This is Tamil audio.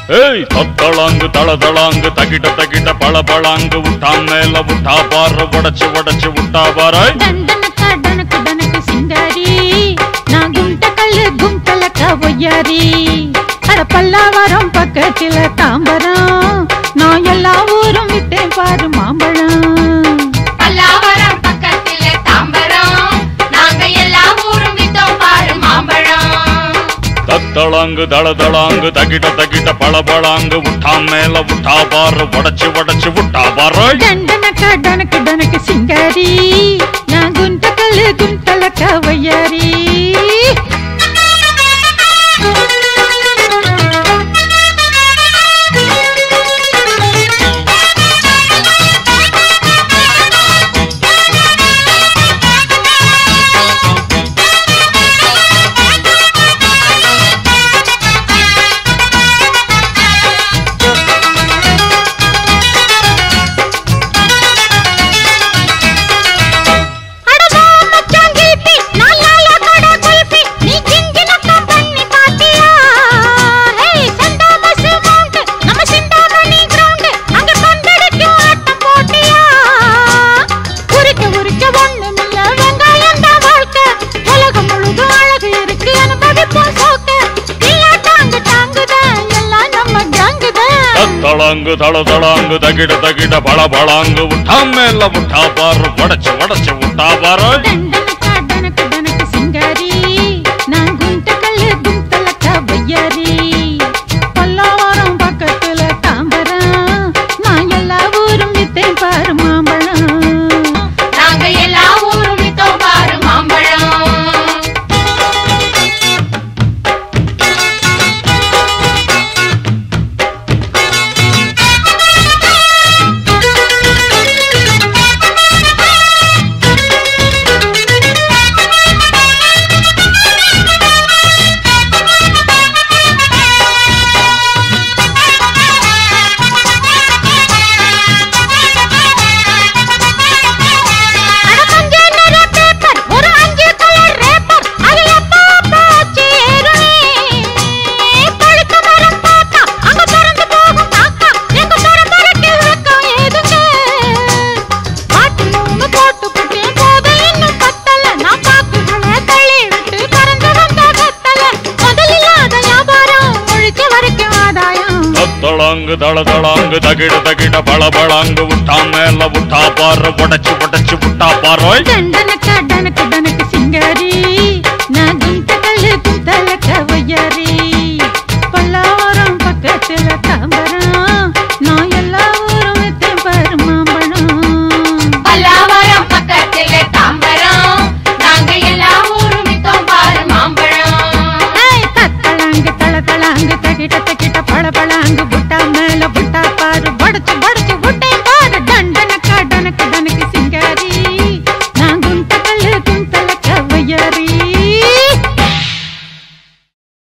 ஏய் தத்தளாங்கு தளதளாங்கு தகிட்ட தகிட்ட பளபளாங்கு விட்டா மேல விட்டா பாரு உடச்சு உடச்சு விட்டா பாரு దండనక డనకు డనకు సింగారి నా గుంట కళ్ళు గుంటలక ஒய்யாரி அட பல்லாவரம் பக்கத்துல தாம்பரம் நான் எல்லா ஊரும் விட்டேன் பாரு மாம்பழம் பல்லாவரம் பக்கத்துல தாம்பரம் நாங்க எல்லா ஊரும் வித்தோம் பாரு மாம்பழம் தத்தளாங்கு தளதளாங்கு தகிட்ட தகிட்ட பளபளாங்கு விட்டா மேல விட்டா பாரு உடச்சு உடச்சு விட்டா பாரு దండనక డనకు డనకు సింగారి నా గుంట కళ్ళు గుంటలక ஒய்யாரி தத்தளாங்கு தளதளாங்கு தகிட தகிட பளபளாங்கு விட்டா மேல விட்டா பாரு உடச்சு உடச்சு விட்டா பாரு దండనక డనక డనక సింగారి నా గుంట కళ్ళు గుంటలక వయ్యారి పల్లవరం పక్కத்துல தாம்பரம் நான் எல்லா ஊரும் வித்தேன் பாரு மாம்பழம் நாங்க எல்லா ஊரும் வித்தோம் பாரு மாம்பழம் ஒரு அஞ்சு கலர் ரேப்பர் அது எப்போ போச்சு பழுத்த மரம் பார்த்தா அங்க பறந்து போகும் காக்கா எங்க பரம்பரைக்கு வெக்கம் ஏதுங்க பாட்டுல ஒண்ணு போட்டு புட்டேன் போது இன்னும் பத்தல நான் பாக்குகளை தள்ளி விட்டு பறந்து வந்த கத்தல முதல் இல்லாத வியாபாரம் ஒழிச்ச வரைக்கும் ஆதாயம் தத்தளாங்கு தளதளாங்கு தகிட தகிட பளபளாங்கு விட்டா மேல விட்டா பாரு உடச்சு உடச்சு விட்டா பாரு దండనక డనక డనక సింగారి